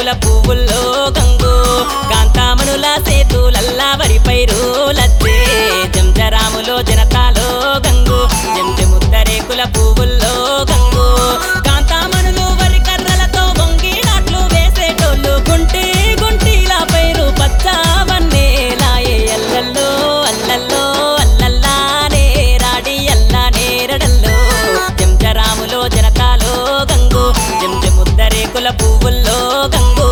రేకుల పువ్వుల్లో గంగు కాంతామనుల సేతులల్లా వరి పైరులచ్చే జంజరాములో జనతాలో గంగు జంజ ముద్ద రేకుల పువ్వుల్లో గంగు కాంతామనులు వరి కర్రలతో వంగి నాట్లు వేసేటోళ్ళు గుంటి గుంటిలా పైరు పచ్చావన్నే లాయే అల్లల్లో అల్లల్లో అల్లల్లానే రాడి అల్లా నేరడల్లో జంజరాములో జనతాలో గంగు జంజ ముద్ద రేకుల పువ్వుల్లో గంగు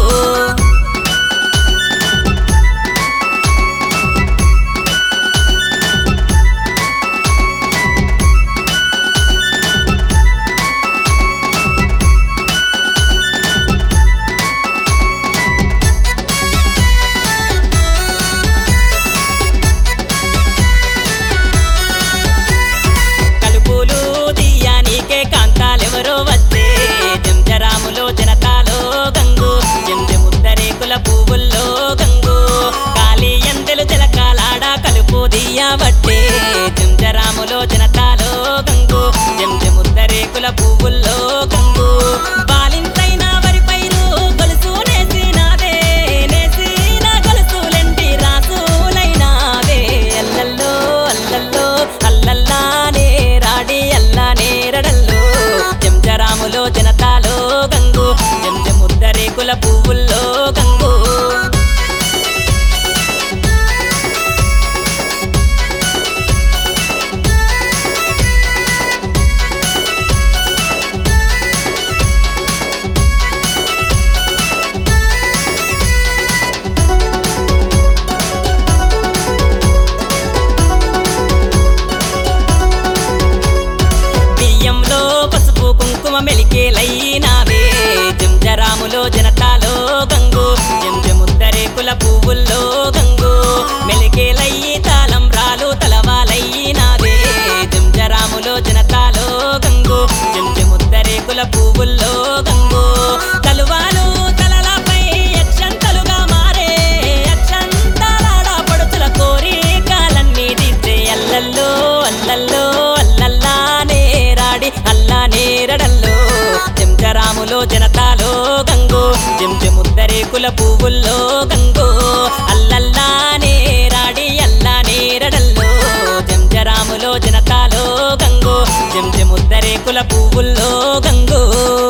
కలుపులు తీయానికే కాంతాలెవరో వచ్చే జంజరాములో జనతాలో గంగు జంజ ముద్ద రేకుల పువ్వుల్లో గంగు కాలి ఎందెలు జలకాలాడ కలుపు తీయబట్టే జంజరాములో జనతాలో గంగు జంజ ముద్ద రేకుల పువ్వుల్లో గంగు బాలింతైన వరి పైరు గొలుసు నేసినాదే నేసిన గొలుసులెంటి రాసులైనావే అల్లల్లో అల్లల్లో అల్లల్లానే రాడి అల్లానే రడల్లో జంజరాములో జనతాలో గంగు జంజ ముద్ద రేకుల పువ్వుల్లో గంగు బియ్యంలో పసుపు కుంకుమ మెలికేలైనావే జంజరాములో జనతాలో గంగు జంజ ముద్ద రేకుల పువ్వుల్లో గంగు మెలికేలయ్యి తాళం రాలు తలవాలయ్యినావే జంజరాములో జనతాలో గంగు జంజ ముద్ద రేకుల పువ్వుల్లో గంగు తలువాలు తలలపై అక్షంతలుగా మారే అక్షంతలాడ పడుతుల కోరికలన్నీ తీర్చే అల్లల్లో అల్లల్లో అల్లల్లానే రాడి అల్లానే రడల్లో చెంచరాములో జనతాలో గంగు చెంచ ముద్దరేకుల పువ్వుల్లో గంగు అల్లల్లానే రాడి అల్లానే రడల్లో చెంచరాములో జనతాలో గంగు చెంచ ముద్దరేకుల పువ్వుల్లో గంగు